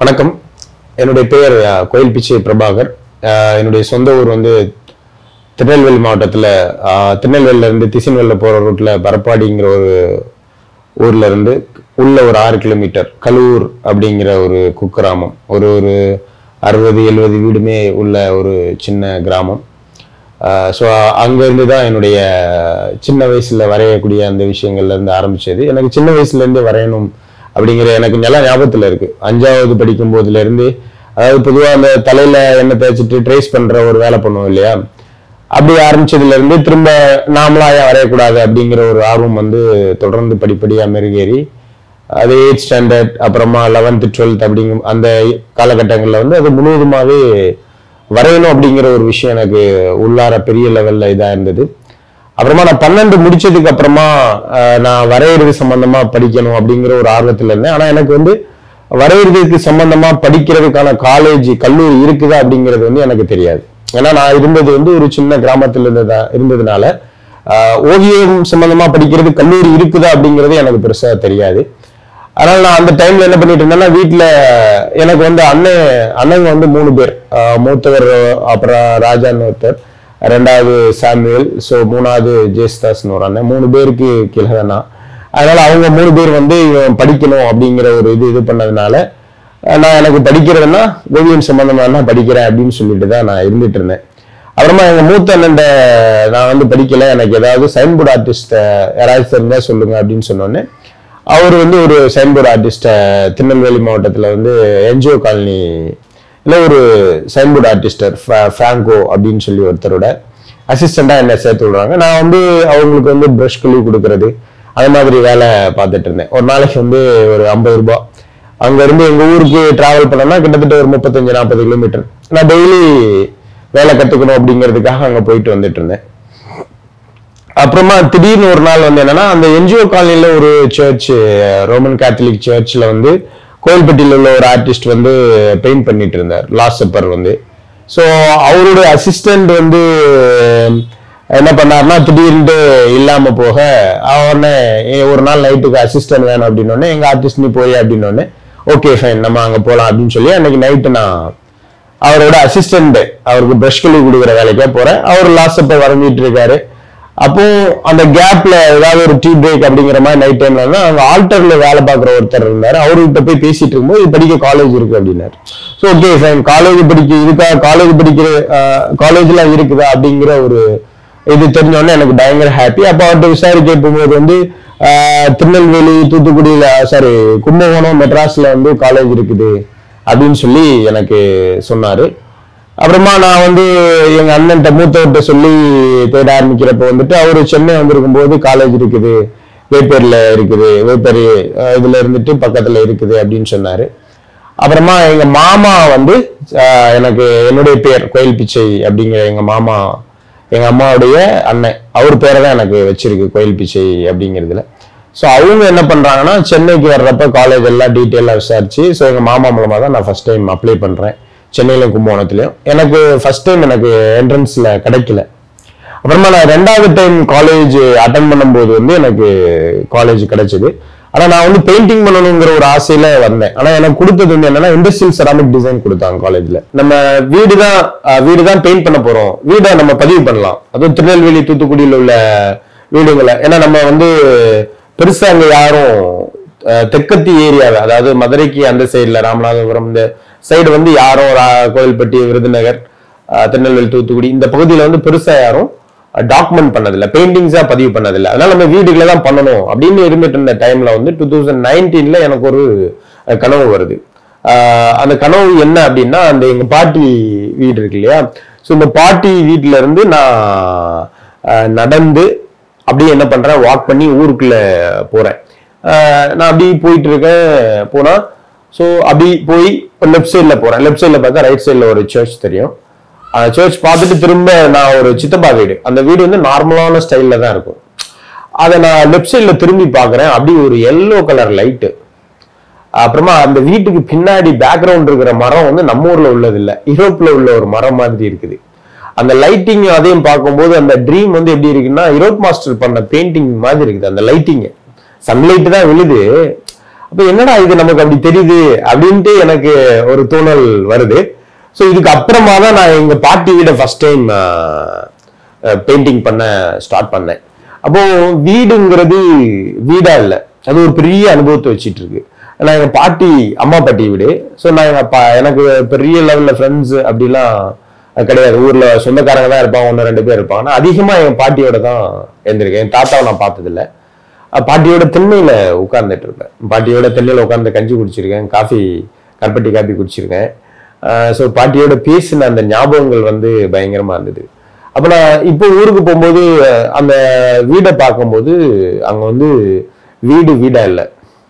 வணக்கம் என்னுடைய பெயர் அஹ், கோயில் பிச்சை பிரபாகர் அஹ், என்னுடைய சொந்த ஊர் வந்து திருநெல்வேலி மாவட்டத்தில் திருநெல்வேலியில இருந்து திசின்வெல்ல போகிற ரூட்டில் பரப்பாடிங்கிற ஒரு ஊர்ல இருந்து உள்ள ஒரு ஆறு கிலோமீட்டர் கலூர் அப்படிங்கிற ஒரு குக்கிராமம் ஒரு ஒரு அறுபது எழுபது வீடுமே உள்ள ஒரு சின்ன கிராமம் ஸோ அங்கேருந்து தான் என்னுடைய சின்ன வயசுல வரையக்கூடிய அந்த விஷயங்கள்ல இருந்து ஆரம்பிச்சது எனக்கு சின்ன வயசுல இருந்தே வரையணும் அப்படிங்கிற எனக்கு நல்லா ஞாபகத்துல இருக்கு அஞ்சாவது படிக்கும் போதுல இருந்து அதாவது பொதுவாக அந்த தலையில எண்ணெய் தேய்ச்சிட்டு ட்ரேஸ் பண்ற ஒரு வேலை பண்ணுவோம் இல்லையா அப்படி ஆரம்பிச்சதுல இருந்து திரும்ப நாமளா ஏன் வரையக்கூடாது அப்படிங்கிற ஒரு ஆர்வம் வந்து தொடர்ந்து படிப்படியா மெருகேறி அது எயிட் ஸ்டாண்டர்ட் அப்புறமா லெவன்த்து டுவெல்த் அப்படிங்கும் அந்த காலகட்டங்களில் வந்து அது முழுவதுமாவே வரையணும் அப்படிங்கிற ஒரு விஷயம் எனக்கு உள்ளார பெரிய லெவல்ல இதா இருந்தது அப்புறமா நான் பன்னெண்டு முடிச்சதுக்கு அப்புறமா அஹ், நான் வரையறது சம்பந்தமா படிக்கணும் அப்படிங்கிற ஒரு ஆர்வத்துல இருந்தேன் ஆனா எனக்கு வந்து வரையறதுக்கு சம்பந்தமா படிக்கிறதுக்கான காலேஜ் கல்லூரி இருக்குதா அப்படிங்கிறது வந்து எனக்கு தெரியாது ஏன்னா நான் இருந்தது வந்து ஒரு சின்ன கிராமத்துல இருந்ததா இருந்ததுனால ஆஹ், ஓவியம் சம்பந்தமா படிக்கிறது கல்லூரி இருக்குதா அப்படிங்கிறது எனக்கு பெருசா தெரியாது அதனால நான் அந்த டைம்ல என்ன பண்ணிட்டு இருந்தேன்னா வீட்டுல எனக்கு வந்து அண்ணன் அண்ணங்க வந்து மூணு பேர் ஆஹ், மூத்தவர் அப்புறம் ராஜான்னு ஒருத்தர் ரெண்டாவது சாமுவேல் ஸோ மூணாவது ஜேஸ்தாஸ்னு ஒரு அண்ணன் மூணு பேருக்கு கீழே தான் நான். அதனால அவங்க மூணு பேர் வந்து இவன் படிக்கணும் அப்படிங்கிற ஒரு இது இது பண்ணதுனால அஹ், நான் எனக்கு படிக்கிறதுன்னா ஓவியம் சம்பந்தமா நான் படிக்கிறேன் அப்படின்னு சொல்லிட்டு தான் நான் இருந்துட்டு இருந்தேன் அப்புறமா எங்க மூத்த அண்ணன் நான் வந்து படிக்கல எனக்கு ஏதாவது சைன்போர்ட் ஆர்டிஸ்ட் யாராவது தெரிஞ்சா சொல்லுங்க அப்படின்னு சொன்னோன்னே அவர் வந்து ஒரு சைன்போர்ட் ஆர்டிஸ்ட திருநெல்வேலி மாவட்டத்துல வந்து என்ஜிஓ காலனி இல்ல ஒரு சைன்போர்ட் ஆர்டிஸ்டர் ஃப்ராங்கோ அப்படின்னு சொல்லி ஒருத்தரோட அசிஸ்டண்டா என்ன சேர்த்து விடுறாங்க நான் வந்து அவங்களுக்கு வந்து ப்ரஷ் கழுவி கொடுக்கறது அது மாதிரி வேலை பார்த்துட்டு இருந்தேன் ஒரு நாளைக்கு வந்து ஒரு ஐம்பது ரூபாய் அங்க இருந்து எங்க ஊருக்கு டிராவல் பண்ணோம்னா கிட்டத்தட்ட ஒரு முப்பத்தஞ்சு நாற்பது கிலோமீட்டர் நான் டெய்லி வேலை கத்துக்கணும் அப்படிங்கிறதுக்காக அங்க போயிட்டு வந்துட்டு இருந்தேன் அப்புறமா திடீர்னு ஒரு நாள் வந்து என்னன்னா அந்த என்ஜிஓ காலனில ஒரு சர்ச் ரோமன் கேத்தலிக் சர்ச்ல வந்து கோயில்பட்டியில் உள்ள ஒரு ஆர்டிஸ்ட் வந்து பெயிண்ட் பண்ணிட்டு இருந்தார் லாஸ்ட் செப்பர் வந்து ஸோ அவருடைய அசிஸ்டன்ட் வந்து என்ன பண்ணாருன்னா திடீர்னு இல்லாம போக அவனே ஒரு நாள் நைட்டுக்கு அசிஸ்டன்ட் வேணும் அப்படின்னோடனே எங்க ஆர்டிஸ்ட் நீ போய் அப்படின்னோடனே ஓகே ஃபைன் நம்ம அங்க போலாம் அப்படின்னு சொல்லி அன்னைக்கு நைட்டு நான் அவரோட அசிஸ்டன்ட் அவருக்கு பிரஷ் கழுவி கொடுக்குற வேலைக்கே போறேன் அவர் லாஸ்ட் அப்ப வரைஞ்சிட்டு இருக்காரு அப்போ அந்த கேப்ல ஏதாவது ஒரு டீ பிரேக் அப்படிங்கிற மாதிரி நைட் டைம்ல இருந்தா அங்க ஆல்டர்ல வேலை பார்க்குற ஒருத்தர் இருந்தாரு அவர்கிட்ட போய் பேசிட்டு இருக்கும்போது இது படிக்க காலேஜ் இருக்கு அப்படின்னாரு ஸோ ஓகே ஃபைன் காலேஜ் படிக்க இதுக்கா காலேஜ் படிக்கிற காலேஜ்லாம் இருக்குதா அப்படிங்கிற ஒரு இது தெரிஞ்சோடனே எனக்கு பயங்கர ஹாப்பி அப்போ அவர்கிட்ட விசாரிக்க போகும்போது வந்து ஆஹ், திருநெல்வேலி தூத்துக்குடியில சாரி கும்பகோணம் மெட்ராஸ்ல வந்து காலேஜ் இருக்குது அப்படின்னு சொல்லி எனக்கு சொன்னாரு அப்புறமா நான் வந்து எங்க அண்ணன்ட்ட மூத்தவர்கிட்ட சொல்லி தேட ஆரம்பிக்கிறப்ப வந்துட்டு அவரு சென்னை வந்திருக்கும் போது காலேஜ் இருக்குது வேப்பேர்ல இருக்குது வேப்பேர் அஹ், இதுல இருந்துட்டு பக்கத்துல இருக்குது அப்படின்னு சொன்னாரு அப்புறமா எங்க மாமா வந்து அஹ், எனக்கு என்னுடைய பேர் கோயில் பிச்சை அப்படிங்கிற எங்க மாமா எங்க அம்மாவுடைய அண்ணன் அவர் பேரை தான் எனக்கு வச்சிருக்கு கோயில் பிச்சை அப்படிங்கிறதுல ஸோ அவங்க என்ன பண்றாங்கன்னா சென்னைக்கு வர்றப்ப காலேஜ் எல்லாம் டீட்டெயிலாக விசாரிச்சு ஸோ எங்க மாமா மூலமா தான் நான் ஃபர்ஸ்ட் டைம் அப்ளை பண்றேன் சென்னையிலும் கும்பகோணத்துலையும் எனக்கு ஃபர்ஸ்ட் டைம் எனக்கு என்ட்ரன்ஸ்ல கிடைக்கல அப்புறமா நான் ரெண்டாவது டைம் காலேஜ் அட்டன் பண்ணும்போது வந்து எனக்கு காலேஜ் கிடைச்சது ஆனா நான் வந்து பெயிண்டிங் பண்ணணுங்கிற ஒரு ஆசையில வந்தேன் ஆனா எனக்கு கொடுத்தது வந்து என்னன்னா இண்டஸ்ட்ரியல் செராமிக் டிசைன் கொடுத்தாங்க காலேஜ்ல நம்ம வீடு தான் வீடு தான் பெயிண்ட் பண்ண போறோம் வீடை நம்ம பதிவு பண்ணலாம் அதுவும் திருநெல்வேலி தூத்துக்குடியில் உள்ள வீடுகளை ஏன்னா நம்ம வந்து பெருசா அங்க யாரும் அஹ், தெற்கத்தி ஏரியாவை அதாவது மதுரைக்கு அந்த சைடுல ராமநாதபுரம் இந்த சைடு வந்து யாரும் ரா- கோயில்பட்டி விருதுநகர் அஹ், திருநெல்வேலி தூத்துக்குடி இந்த பகுதியில வந்து பெருசா யாரும் டாக்குமெண்ட் பண்ணதில்லை பெயிண்டிங்ஸா பதிவு பண்ணதில்லை அதனால நம்ம வீடுகளை தான் பண்ணணும் அப்படின்னு இருந்துட்டு இருந்த டைம்ல வந்து டூ தௌசண்ட் நைன்டீன்ல எனக்கு ஒரு அஹ், கனவு வருது அஹ், அந்த கனவு என்ன அப்படின்னா அந்த எங்க பாட்டி வீடு இருக்கு இல்லையா ஸோ இந்த பாட்டி வீட்டுல இருந்து நான் அஹ், நடந்து அப்படியே என்ன பண்றேன் வாக் பண்ணி ஊருக்குள்ள போறேன் அஹ், நான் அப்படி போயிட்டு இருக்கேன் போனா ஸோ அப்படி போய் லெஃப்ட் சைடில் போறேன் லெஃப்ட் சைடில் பார்த்தா ரைட் சைடில் ஒரு சர்ச் தெரியும் அந்த சர்ச் பார்த்துட்டு திரும்ப நான் ஒரு சித்தப்பா வீடு அந்த வீடு வந்து நார்மலான ஸ்டைல்ல தான் இருக்கும் அதை நான் லெஃப்ட் சைடில் திரும்பி பார்க்குறேன் அப்படி ஒரு எல்லோ கலர் லைட்டு அப்புறமா அந்த வீட்டுக்கு பின்னாடி பேக்ரவுண்ட் இருக்கிற மரம் வந்து நம்ம ஊர்ல உள்ளது இல்ல யூரோப்ல உள்ள ஒரு மரம் மாதிரி இருக்குது அந்த லைட்டிங் அதையும் பார்க்கும்போது அந்த ட்ரீம் வந்து எப்படி இருக்குன்னா யூரோப் மாஸ்டர் பண்ண பெயிண்டிங் மாதிரி இருக்குது அந்த லைட்டிங் சன்லைட் தான் விழுது அப்ப என்னடா இது நமக்கு அப்படி தெரியுது அப்படின்ட்டு எனக்கு ஒரு தோணல் வருது ஸோ இதுக்கு அப்புறமா தான் நான் எங்க பாட்டி வீட ஃபர்ஸ்ட் டைம் பெயிண்டிங் பண்ண ஸ்டார்ட் பண்ணேன் அப்போ வீடுங்கிறது வீடா இல்லை அது ஒரு பெரிய அனுபவத்தை வச்சிட்டு இருக்கு நான் எங்க பாட்டி அம்மா பாட்டி வீடு ஸோ நான் எங்க அப்பா எனக்கு பெரிய லெவல்ல ஃப்ரெண்ட்ஸ் அப்படிலாம் கிடையாது ஊர்ல சொந்தக்காரங்க தான் இருப்பாங்க ஒன்று ரெண்டு பேர் இருப்பாங்க நான் அதிகமா என் பாட்டியோட தான் இருந்திருக்கேன் என் தாத்தாவை நான் பார்த்ததில்ல அஹ் பாட்டியோட திண்ணையில உட்கார்ந்துட்டு இருப்பேன் பாட்டியோட திண்ணையில உட்கார்ந்து கஞ்சி குடிச்சிருக்கேன் காஃபி கருப்பட்டி காப்பி குடிச்சிருக்கேன் ஸோ பாட்டியோட பேசின அந்த ஞாபகங்கள் வந்து பயங்கரமா இருந்தது அப்ப நான் இப்போ ஊருக்கு போகும்போது அஹ், அந்த வீடை பார்க்கும்போது அங்க வந்து வீடு வீடா இல்லை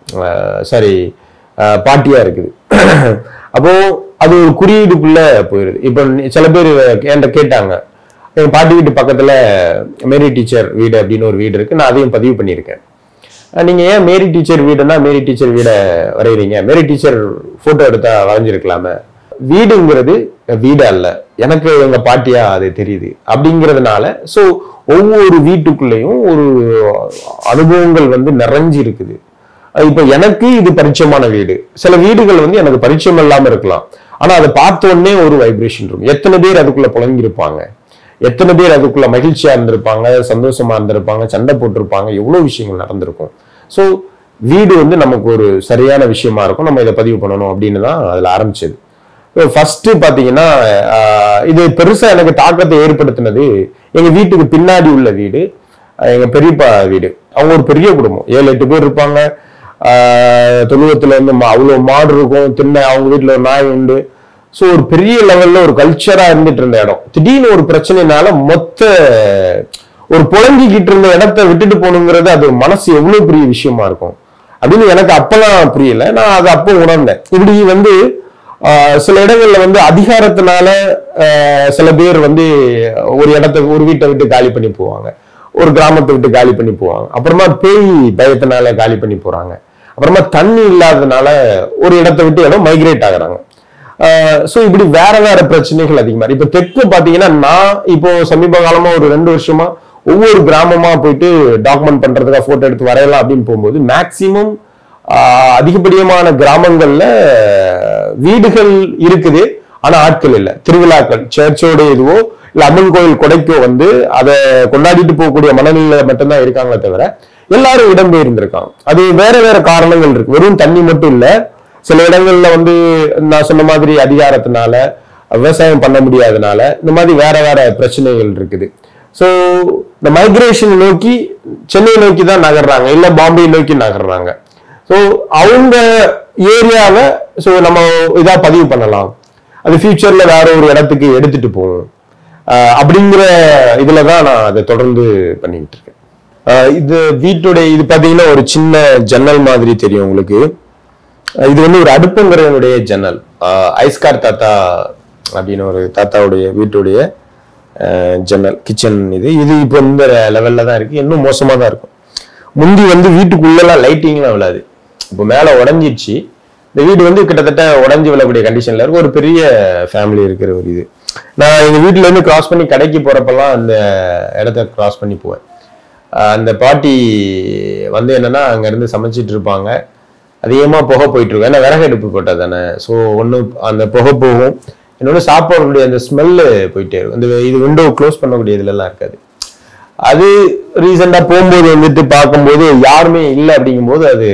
சாரி பாட்டியா இருக்குது அப்போ அது ஒரு குறியீடுக்குள்ள போயிருது இப்போ நீ- சில பேர் என்கிட்ட கேட்டாங்க எங்க பாட்டி வீட்டு பக்கத்துல மேரி டீச்சர் வீடு அப்படின்னு ஒரு வீடு இருக்கு நான் அதையும் பதிவு பண்ணியிருக்கேன் அஹ் நீங்க ஏன் மேரி டீச்சர் வீடுன்னா மேரி டீச்சர் வீடை வரைகிறீங்க மேரி டீச்சர் போட்டோ எடுத்தா வரைஞ்சிருக்கலாமே வீடுங்கிறது வீடு அல்ல எனக்கு எங்க பாட்டியா அது தெரியுது அப்படிங்கிறதுனால சோ ஒவ்வொரு வீட்டுக்குள்ளேயும் ஒரு அனுபவங்கள் வந்து நிறைஞ்சு இருக்குது அஹ் இப்ப எனக்கு இது பரிச்சயமான வீடு சில வீடுகள் வந்து எனக்கு பரிச்சயம் இல்லாம இருக்கலாம் ஆனா அதை பார்த்த உடனே ஒரு வைப்ரேஷன் இருக்கும் எத்தனை பேர் அதுக்குள்ள புழங்கியிருப்பாங்க எத்தனை பேர் அதுக்குள்ள மகிழ்ச்சியா இருந்திருப்பாங்க சந்தோஷமா இருந்திருப்பாங்க சண்டை போட்டிருப்பாங்க எவ்வளவு விஷயங்கள் நடந்திருக்கும் ஸோ வீடு வந்து நமக்கு ஒரு சரியான விஷயமா இருக்கும் நம்ம இதை பதிவு பண்ணணும் அப்படின்னு தான் அதுல ஆரம்பிச்சது ஃபர்ஸ்ட் பாத்தீங்கன்னா ஆஹ், இது பெருசா எனக்கு தாக்கத்தை ஏற்படுத்தினது எங்க வீட்டுக்கு பின்னாடி உள்ள வீடு ஆஹ், எங்க பெரியப்பா வீடு அவங்க ஒரு பெரிய குடும்பம் ஏழு எட்டு பேர் இருப்பாங்க ஆஹ், தொழுவத்துல வந்து மா- அவ்வளவு மாடு இருக்கும் திண்ணை அவங்க வீட்டுல ஒரு நாய் உண்டு ஸோ ஒரு பெரிய லெவல்ல ஒரு கல்ச்சரா இருந்துட்டு இருந்த இடம் திடீர்னு ஒரு பிரச்சனைனால மொத்த ஒரு புழங்கிக்கிட்டு இருந்த இடத்த விட்டுட்டு போகணுங்கிறது அது மனசு எவ்வளவு பெரிய விஷயமா இருக்கும் அப்படின்னு எனக்கு அப்பெல்லாம் புரியல நான் அதை அப்போ உணர்ந்தேன் இப்படி வந்து ஆஹ், சில இடங்கள்ல வந்து அதிகாரத்தினால ஆஹ், சில பேர் வந்து ஒரு இடத்த ஒரு வீட்டை விட்டு காலி பண்ணி போவாங்க ஒரு கிராமத்தை விட்டு காலி பண்ணி போவாங்க அப்புறமா பேய் பயத்தினால காலி பண்ணி போறாங்க அப்புறமா தண்ணி இல்லாததுனால ஒரு இடத்தை விட்டு இடம் மைக்ரேட் ஆகுறாங்க ஸோ இப்படி வேற வேற பிரச்சனைகள் அதிகமா இருக்கு. இப்ப தெற்கு பாத்தீங்கன்னா நான் இப்போ சமீப காலமா ஒரு ரெண்டு வருஷமா ஒவ்வொரு கிராமமா போயிட்டு டாக்குமெண்ட் பண்றதுக்காக போட்டோ எடுத்து வரையலாம் அப்படின்னு போகும்போது மேக்சிமம் அதிகப்படியமான கிராமங்கள்ல வீடுகள் இருக்குது ஆனா ஆட்கள் இல்லை திருவிழாக்கள் சர்ச்சோட இதுவோ இல்ல அம்மன் கோயில் கொடைக்கோ வந்து அதை கொண்டாடிட்டு போகக்கூடிய மனநிலையில மட்டும்தான் இருக்காங்களே தவிர எல்லாரும் இடம்பெயர்ந்திருக்காங்க அது வேற வேற காரணங்கள் இருக்கு வெறும் தண்ணி மட்டும் இல்ல சில இடங்கள்ல வந்து நான் சொன்ன மாதிரி அதிகாரத்தினால விவசாயம் பண்ண முடியாதனால இந்த மாதிரி வேற வேற பிரச்சனைகள் இருக்குது ஸோ இந்த மைக்ரேஷன் நோக்கி சென்னை நோக்கி தான் நகர்றாங்க இல்ல பாம்பே நோக்கி நகர்றாங்க ஸோ அவங்க ஏரியாவை ஸோ நம்ம இதா பதிவு பண்ணலாம் அது ஃபியூச்சர்ல வேற ஒரு இடத்துக்கு எடுத்துட்டு போகும் ஆஹ் அப்படிங்கிற இதுல தான் நான் அதை தொடர்ந்து பண்ணிட்டு இருக்கேன் ஆஹ் இது வீட்டுடைய இது பாத்தீங்கன்னா ஒரு சின்ன ஜன்னல் மாதிரி தெரியும் உங்களுக்கு ஆஹ் இது வந்து ஒரு அடுப்புங்கிறவனுடைய ஜன்னல் ஆஹ் ஐஸ்கார் தாத்தா அப்படின்னு ஒரு தாத்தாவுடைய வீட்டுடைய ஆஹ் ஜன்னல் கிச்சன் இது இது இப்போ இந்த லெவல்ல தான் இருக்கு இன்னும் மோசமா தான் இருக்கும் முந்தி வந்து வீட்டுக்குள்ளெல்லாம் லைட்டிங்லாம் விழாது இப்போ மேலே உடஞ்சிருச்சு இந்த வீடு வந்து கிட்டத்தட்ட உடஞ்சி விழக்கூடிய கண்டிஷன்ல இருக்கு ஒரு பெரிய ஃபேமிலி இருக்கிற ஒரு இது நான் எங்க வீட்டுல இருந்து கிராஸ் பண்ணி கடைக்கு போறப்பெல்லாம் அந்த இடத்த கிராஸ் பண்ணி போவேன் ஆஹ் அந்த பாட்டி வந்து என்னன்னா அங்க இருந்து சமைச்சிட்டு இருப்பாங்க அதிகமா புகை போயிட்டு இருக்கும் ஏன்னா விறகு அடுப்பு போட்டா தானே ஸோ ஒன்று அந்த புகை போகும் இன்னொன்று சாப்பாடுடைய அந்த ஸ்மெல்லு போயிட்டே இருக்கும் இந்த இது விண்டோ க்ளோஸ் பண்ணக்கூடிய இதுலலாம் இருக்காது அது ரீசெண்டா போகும்போது வந்துட்டு பார்க்கும்போது யாருமே இல்லை அப்படிங்கும்போது அது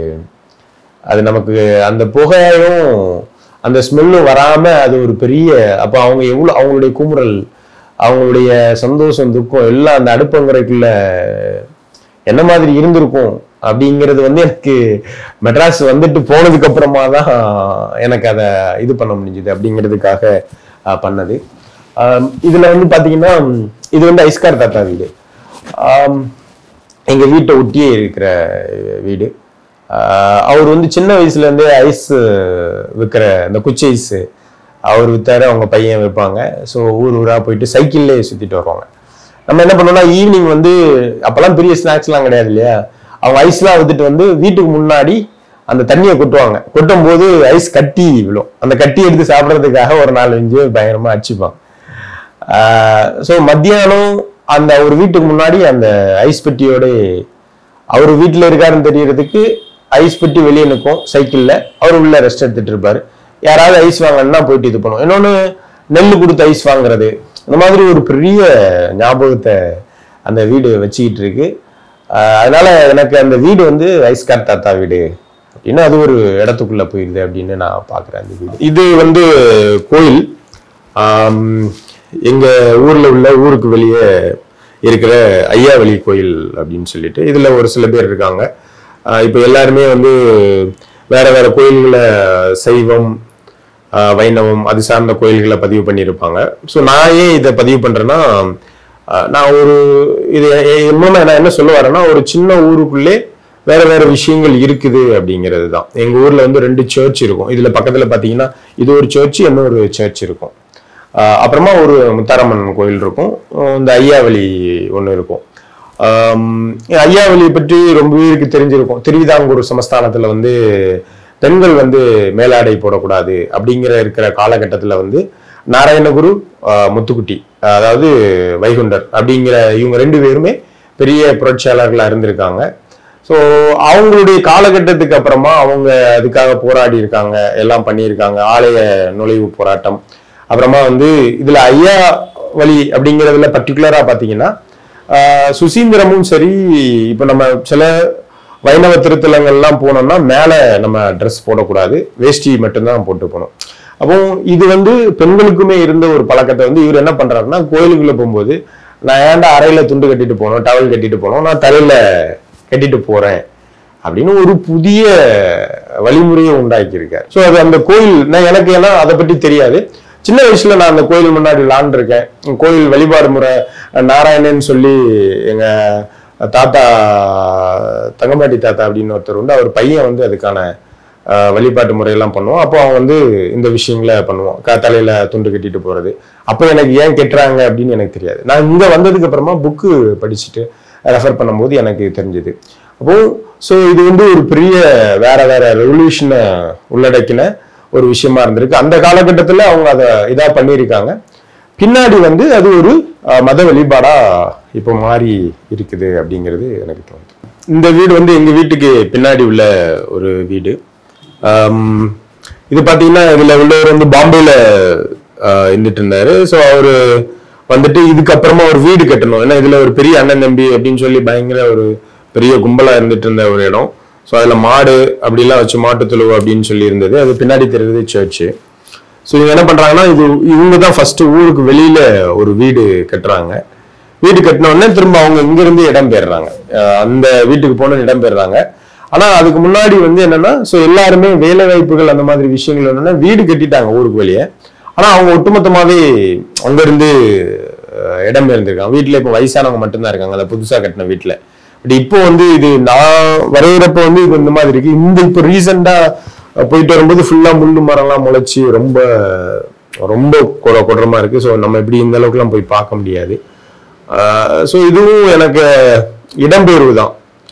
அது நமக்கு அந்த புகையும் அந்த ஸ்மெல்லும் வராம அது ஒரு பெரிய அப்ப அவங்க எவ்வளவு அவங்களுடைய குமுறல் அவங்களுடைய சந்தோஷம் துக்கம் எல்லாம் அந்த அடுப்பங்குறைக்குள்ள என்ன மாதிரி இருந்திருக்கும் அப்படிங்கிறது வந்து எனக்கு மெட்ராஸ் வந்துட்டு போனதுக்கு அப்புறமா தான் எனக்கு அதை இது பண்ண முடிஞ்சுது அப்படிங்கிறதுக்காக ஆஹ், பண்ணது ஆம், இதுல வந்து பாத்தீங்கன்னா இது வந்து ஐஸ்கார் தாத்தா வீடு ஆம், எங்க வீட்டை ஒட்டியே இருக்கிற வீடு ஆஹ், அவர் வந்து சின்ன வயசுல இருந்தே ஐஸ் விற்கிற இந்த குச்சி ஐஸ் அவர் வித்தாரு அவங்க பையன் வைப்பாங்க ஸோ ஊர் ஊரா போயிட்டு சைக்கிள்லேயே சுத்திட்டு வருவாங்க நம்ம என்ன பண்ணோம்னா ஈவினிங் வந்து அப்பெல்லாம் பெரிய ஸ்நாக்ஸ்லாம் கிடையாது இல்லையா அவங்க ஐஸ்லாம் வித்துட்டு வந்து வீட்டுக்கு முன்னாடி அந்த தண்ணியை கொட்டுவாங்க கொட்டும் போது ஐஸ் கட்டி விழும் அந்த கட்டி எடுத்து சாப்பிட்றதுக்காக ஒரு நாலு அஞ்சு பயங்கரமா அடிச்சுப்பாங்க ஸோ மத்தியானம் அந்த ஒரு வீட்டுக்கு முன்னாடி அந்த ஐஸ் பெட்டியோட அவர் வீட்டில் இருக்காருன்னு தெரியறதுக்கு ஐஸ் பெட்டி வெளியே நிற்கும் சைக்கிள்ல அவர் உள்ள ரெஸ்ட் எடுத்துட்டு இருப்பாரு யாராவது ஐஸ் வாங்கணும்னா போயிட்டு இது பண்ணுவோம் இன்னொன்னு நெல் கொடுத்து ஐஸ் வாங்குறது இந்த மாதிரி ஒரு பெரிய ஞாபகத்தை அந்த வீடு வச்சுக்கிட்டு இருக்கு ஆஹ் அதனால எனக்கு அந்த வீடு வந்து ஐஸ்கார் தாத்தா வீடு அப்படின்னு அது ஒரு இடத்துக்குள்ள போயிருது அப்படின்னு நான் பாக்குறேன் அந்த வீடு இது வந்து கோயில் ஆம், எங்க ஊர்ல உள்ள ஊருக்கு வெளியே இருக்கிற ஐயாவளி கோயில் அப்படின்னு சொல்லிட்டு இதுல ஒரு சில பேர் இருக்காங்க ஆஹ் இப்ப எல்லாருமே வந்து வேற வேற கோயில்களை சைவம் ஆஹ் வைணவம் அது சார்ந்த கோயில்களை பதிவு பண்ணியிருப்பாங்க ஸோ நான் ஏன் இதை பதிவு பண்றேன்னா ஆஹ் நான் ஒரு இது இன்னொன்று நான் என்ன சொல்ல வரேன்னா ஒரு சின்ன ஊருக்குள்ளே வேற வேற விஷயங்கள் இருக்குது அப்படிங்கிறது தான் எங்க ஊர்ல வந்து ரெண்டு சர்ச் இருக்கும் இதுல பக்கத்துல பாத்தீங்கன்னா இது ஒரு சர்ச் இன்னொரு சர்ச் இருக்கும் ஆஹ் அப்புறமா ஒரு முத்தாரம்மன் கோயில் இருக்கும் ஆஹ் இந்த ஐயாவளி ஒன்று இருக்கும் ஆம், ஐயாவளியை பற்றி ரொம்ப பேருக்கு தெரிஞ்சிருக்கும் திருவிதாங்கூர் சமஸ்தானத்துல வந்து பெண்கள் வந்து மேலாடை போடக்கூடாது அப்படிங்கிற இருக்கிற காலகட்டத்துல வந்து நாராயணகுரு ஆஹ் முத்துக்குட்டி அதாவது வைகுண்டர் அப்படிங்கிற இவங்க ரெண்டு பேருமே பெரிய புரட்சியாளர்களா இருந்திருக்காங்க ஸோ அவங்களுடைய காலகட்டத்துக்கு அப்புறமா அவங்க அதுக்காக போராடி இருக்காங்க எல்லாம் பண்ணியிருக்காங்க ஆலய நுழைவு போராட்டம் அப்புறமா வந்து இதுல ஐயா வழி அப்படிங்கிறதுல பர்டிகுலரா பாத்தீங்கன்னா ஆஹ் சுசீந்திரமும் சரி இப்போ நம்ம சில வைணவ திருத்தலங்கள்லாம் போனோம்னா மேல நம்ம ட்ரெஸ் போடக்கூடாது வேஷ்டி மட்டும்தான் போட்டு போகணும் அப்போ இது வந்து பெண்களுக்குமே இருந்த ஒரு பழக்கத்தை வந்து இவர் என்ன பண்றாருன்னா கோயிலுக்குள்ள போகும்போது நான் ஏன்டா அறையில துண்டு கட்டிட்டு போனோம் டவல் கட்டிட்டு போனோம் நான் தலையில கட்டிட்டு போறேன் அப்படின்னு ஒரு புதிய வழிமுறையை உண்டாக்கியிருக்காரு ஸோ அது அந்த கோயில் நான் எனக்கு ஏன்னா அதை பற்றி தெரியாது சின்ன வயசுல நான் அந்த கோயில் முன்னாடி விளாண்டுருக்கேன் கோயில் வழிபாடு முறை நாராயணன் சொல்லி எங்க தாத்தா தங்கம்பாட்டி தாத்தா அப்படின்னு ஒருத்தர் உண்டு அவர் பையன் வந்து அதுக்கான அஹ், வழிபாட்டு முறையெல்லாம் பண்ணுவோம் அப்போ அவன் வந்து இந்த விஷயங்களை பண்ணுவோம் க- தலையில துண்டு கட்டிட்டு போறது அப்போ எனக்கு ஏன் கெட்டுறாங்க அப்படின்னு எனக்கு தெரியாது நான் இங்க வந்ததுக்கு அப்புறமா புக்கு படிச்சுட்டு ரெஃபர் பண்ணும்போது எனக்கு தெரிஞ்சது அப்போ ஸோ இது வந்து ஒரு பெரிய வேற வேற ரெவல்யூஷனை உள்ளடக்கின ஒரு விஷயமா இருந்திருக்கு அந்த காலகட்டத்தில் அவங்க அதை இதா பண்ணியிருக்காங்க பின்னாடி வந்து அது ஒரு அஹ், மத வழிபாடா இப்போ மாறி இருக்குது அப்படிங்கிறது எனக்கு தோணுது இந்த வீடு வந்து எங்க வீட்டுக்கு பின்னாடி உள்ள ஒரு வீடு ஆம், இது பாத்தீங்கன்னா இதுல உள்ளவர் வந்து பாம்பேல ஆஹ், இருந்துட்டு இருந்தாரு ஸோ அவரு வந்துட்டு இதுக்கப்புறமா ஒரு வீடு கட்டணும் ஏன்னா இதுல ஒரு பெரிய அண்ணன் தம்பி அப்படின்னு சொல்லி பயங்கர ஒரு பெரிய கும்பலா இருந்துட்டு இருந்த ஒரு இடம் ஸோ அதுல மாடு அப்படிலாம் வச்சு மாட்டு தொழுவு அப்படின்னு சொல்லி இருந்தது அது பின்னாடி தெரியுது சர்ச்சு ஸோ இவங்க என்ன பண்றாங்கன்னா இது இவங்க தான் ஃபர்ஸ்ட் ஊருக்கு வெளியில ஒரு வீடு கட்டுறாங்க வீடு கட்டின உடனே திரும்ப அவங்க இங்க இருந்து இடம் பெயர்றாங்க அஹ் அந்த வீட்டுக்கு போன இடம் பெயர்றாங்க ஆனா அதுக்கு முன்னாடி வந்து என்னன்னா ஸோ எல்லாருமே வேலை வாய்ப்புகள் அந்த மாதிரி விஷயங்கள் என்னன்னா வீடு கட்டிட்டாங்க ஊருக்கு வெளியே ஆனா அவங்க ஒட்டுமொத்தமாவே அங்க இருந்து அஹ், இடம் பெயர்ந்திருக்காங்க வீட்டுல இப்போ வயசானவங்க மட்டும்தான் இருக்காங்க அந்த புதுசா கட்டின வீட்டுல பட் இப்போ வந்து இது நான் வரைகிறப்ப வந்து இது இந்த மாதிரி இருக்கு இந்த இப்போ ரீசெண்டா போயிட்டு வரும்போது ஃபுல்லா முள்ளு மரம்லாம் முளைச்சி ரொம்ப ரொம்ப கொட கொடரமா இருக்கு ஸோ நம்ம இப்படி இந்த அளவுக்குலாம் போய் பார்க்க முடியாது ஸோ இதுவும் எனக்கு இடம்பெயர்வு தான்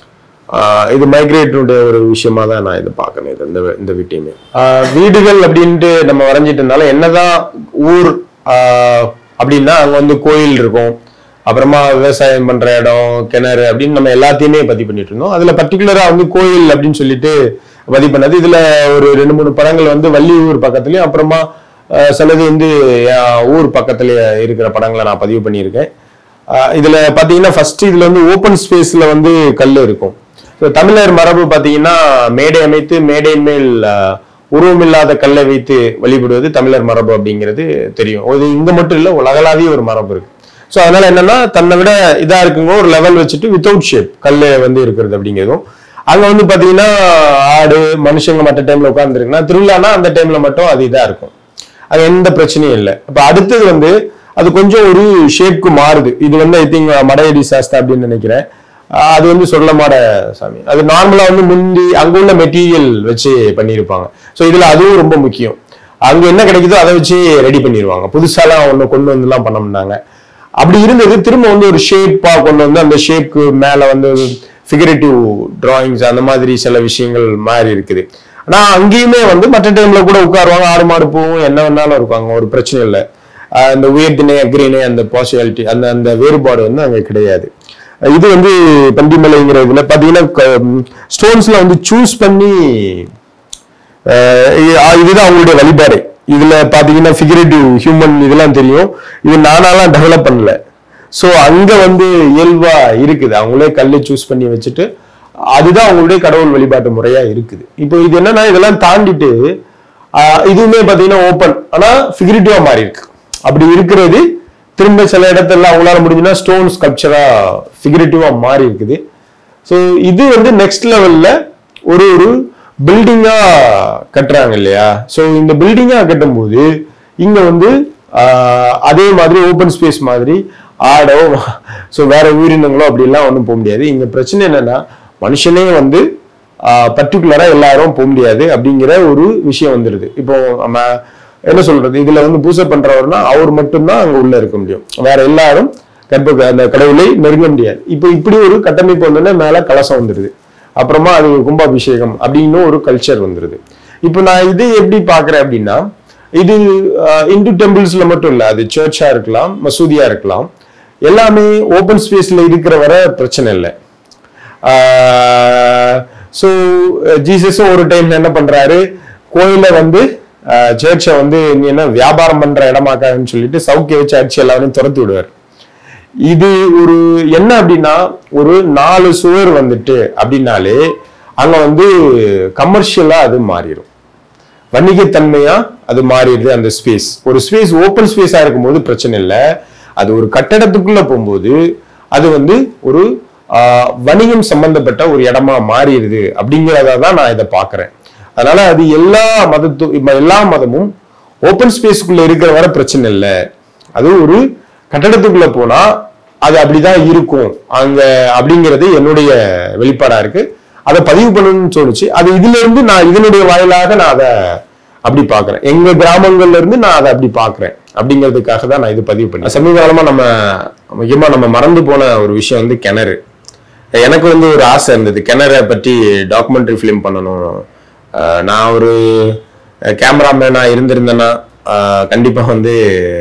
ஆஹ் இது மைக்ரேட்டனுடைய ஒரு விஷயமா தான் நான் இதை பார்க்கணும் இது இந்த இந்த வீட்டையுமே ஆஹ் வீடுகள் அப்படின்ட்டு நம்ம வரைஞ்சிட்டு இருந்தாலும் என்னதான் ஊர் ஆஹ் அப்படின்னா அங்க வந்து கோயில் இருக்கும் அப்புறமா விவசாயம் பண்ற இடம் கிணறு அப்படின்னு நம்ம எல்லாத்தையுமே பதிவு பண்ணிட்டு இருந்தோம் அதுல பர்டிகுலரா வந்து கோயில் அப்படின்னு சொல்லிட்டு பதிவு பண்ணது இதுல ஒரு ரெண்டு மூணு படங்கள் வந்து வள்ளியூர் பக்கத்துலயும் அப்புறமா ஆஹ் சிலது வந்து என் ஊர் பக்கத்துல இருக்கிற படங்களை நான் பதிவு பண்ணியிருக்கேன் ஆஹ் இதுல பாத்தீங்கன்னா ஃபர்ஸ்ட் இதுல வந்து ஓப்பன் ஸ்பேஸ்ல வந்து கல் இருக்கும் So, தமிழர் மரபு பாத்தீங்கன்னா மேடை அமைத்து மேடை மேல் ஆஹ், உருவமில்லாத கல்லை வைத்து வழிபடுவது தமிழர் மரபு அப்படிங்கிறது தெரியும் இது இங்க மட்டும் இல்ல உலகளாவிய ஒரு மரபு இருக்கு ஸோ அதனால என்னன்னா தன்னை விட இதா இருக்குங்க ஒரு லெவல் வச்சுட்டு வித்தவுட் ஷேப் கல்லு வந்து இருக்கிறது அப்படிங்கிறதும் அங்க வந்து பாத்தீங்கன்னா ஆடு மனுஷங்க மற்ற டைம்ல உட்கார்ந்துருக்குன்னா திருவிழானா அந்த டைம்ல மட்டும் அது இதா இருக்கும் அது எந்த பிரச்சனையும் இல்லை இப்ப அடுத்தது வந்து அது கொஞ்சம் ஒரு ஷேப்க்கு மாறுது இது வந்து ஐ திங்க் மடையடி சாஸ்தா அப்படின்னு நினைக்கிறேன் ஆஹ் அது வந்து சொல்லமாட சாமி அது நார்மலா வந்து முந்தி அங்க உள்ள மெட்டீரியல் வச்சு பண்ணியிருப்பாங்க ஸோ இதுல அதுவும் ரொம்ப முக்கியம் அங்க என்ன கிடைக்குதோ அதை வச்சு ரெடி பண்ணிடுவாங்க புதுசாலாம் ஒண்ணு கொண்டு வந்துலாம் பண்ண முடியாங்க அப்படி இருந்தது திரும்ப வந்து ஒரு ஷேப்பா கொண்டு வந்து அந்த ஷேப்க்கு மேல வந்து ஃபிகரேட்டிவ் டிராயிங்ஸ் அந்த மாதிரி சில விஷயங்கள் மாறி இருக்குது ஆனா அங்கேயுமே வந்து மற்ற டைம்ல கூட உட்காருவாங்க ஆடு மாடு போகும் என்ன வேணாலும் இருக்காங்க ஒரு பிரச்சனை இல்லை ஆஹ் அந்த உயர்திணை அக்ரிணை அந்த பாசிபிலிட்டி அந்த அந்த வேறுபாடு வந்து அங்க கிடையாது இது வந்து பண்டிமலைங்கிற இதுல பாத்தீங்கன்னா ஸ்டோன்ஸ்ல வந்து சூஸ் பண்ணி அஹ் இ- ஆ- இதுதான் அவங்களுடைய வழிபாடு இதுல பாத்தீங்கன்னா ஃபிகரேட்டிவ் ஹியூமன் இதெல்லாம் தெரியும் இது நானாலாம் டெவலப் பண்ணல ஸோ அங்க வந்து இயல்பா இருக்குது அவங்களே கல்லை சூஸ் பண்ணி வச்சுட்டு அதுதான் அவங்களுடைய கடவுள் வழிபாட்டு முறையா இருக்குது இப்போ இது என்னன்னா இதெல்லாம் தாண்டிட்டு ஆஹ் இதுவுமே பாத்தீங்கன்னா ஓப்பன் ஆனா ஃபிகரேட்டிவா மாறி இருக்கு அப்படி இருக்கிறது திரும்ப சில இடத்துல அவங்களால முடிஞ்சுன்னா ஸ்டோன் ஸ்கல்ப்சரா ஃபிகரேட்டிவா மாறி இருக்குது ஸோ இது வந்து நெக்ஸ்ட் லெவல்ல ஒரு ஒரு பில்டிங்கா கட்டுறாங்க இல்லையா ஸோ இந்த பில்டிங்கா கட்டும்போது இங்க வந்து ஆஹ், அதே மாதிரி ஓப்பன் ஸ்பேஸ் மாதிரி ஆடோ ஸோ வேற உயிரினங்களோ அப்படிலாம் ஒன்றும் போக முடியாது இங்க பிரச்சனை என்னன்னா மனுஷனே வந்து பர்டிகுலரா எல்லாரும் போக முடியாது அப்படிங்கிற ஒரு விஷயம் வந்துடுது இப்போ நம்ம என்ன சொல்றது இதுல வந்து பூசை பண்றவர்னா அவர் மட்டும்தான் அங்க உள்ள இருக்க முடியும் வேற எல்லாரும் கர்ப்ப அந்த கடவுளை நெருங்க முடியாது இப்போ இப்படி ஒரு கட்டமைப்பு வந்தோடனே மேல கலசம் வந்துடுது அப்புறமா அது ஒரு கும்பாபிஷேகம் அப்படின்னு ஒரு கல்ச்சர் வந்துருது இப்போ நான் இது எப்படி பாக்குறேன் அப்படின்னா இது இந்து டெம்பிள்ஸ்ல மட்டும் இல்ல அது சர்ச்சா இருக்கலாம் மசூதியா இருக்கலாம் எல்லாமே ஓப்பன் ஸ்பேஸ்ல இருக்கிற வரை பிரச்சனை இல்லை ஸோ ஜீசஸும் ஒரு டைம்ல என்ன பண்றாரு கோயில வந்து சர்ச்சை வந்து நீ என்ன வியாபாரம் பண்ற இடமாக்காதுன்னு சொல்லிட்டு சவுக்கிய வச்சு அடிச்சு எல்லாரையும் துரத்தி விடுவார் இது ஒரு என்ன அப்படின்னா ஒரு நாலு சுவர் வந்துட்டு அப்படின்னாலே அங்க வந்து கமர்ஷியலா அது மாறிடும் வணிகத்தன்மையா அது மாறிடுது அந்த ஸ்பேஸ் ஒரு ஸ்பேஸ் ஓப்பன் ஸ்பேஸா இருக்கும்போது பிரச்சனை இல்லை அது ஒரு கட்டடத்துக்குள்ள போகும்போது அது வந்து ஒரு ஆஹ், வணிகம் சம்பந்தப்பட்ட ஒரு இடமா மாறிடுது அப்படிங்கிறத தான் நான் இதை பார்க்கிறேன் அதனால அது எல்லா மதத்து இப்ப எல்லா மதமும் ஓப்பன் ஸ்பேஸ்க்குள்ள இருக்கிற வரை பிரச்சனை இல்லை அது ஒரு கட்டடத்துக்குள்ள போனா அது அப்படிதான் இருக்கும் அங்க அப்படிங்கிறது என்னுடைய வெளிப்பாடா இருக்கு அதை பதிவு பண்ணணும்னு தோணுச்சு அது இதுல இருந்து நான் இதனுடைய வாயிலாக நான் அதை அப்படி பாக்குறேன் எங்க கிராமங்கள்ல இருந்து நான் அதை அப்படி பாக்குறேன் அப்படிங்கிறதுக்காக தான் நான் இது பதிவு பண்ணேன் சமீப காலமா நம்ம முக்கியமா நம்ம மறந்து போன ஒரு விஷயம் வந்து கிணறு எனக்கு வந்து ஒரு ஆசை இருந்தது கிணறை பற்றி டாக்குமெண்ட்ரி ஃபிலிம் பண்ணணும் அஹ் நான் ஒரு கேமராமேனா இருந்திருந்தேன்னா அஹ் கண்டிப்பா வந்து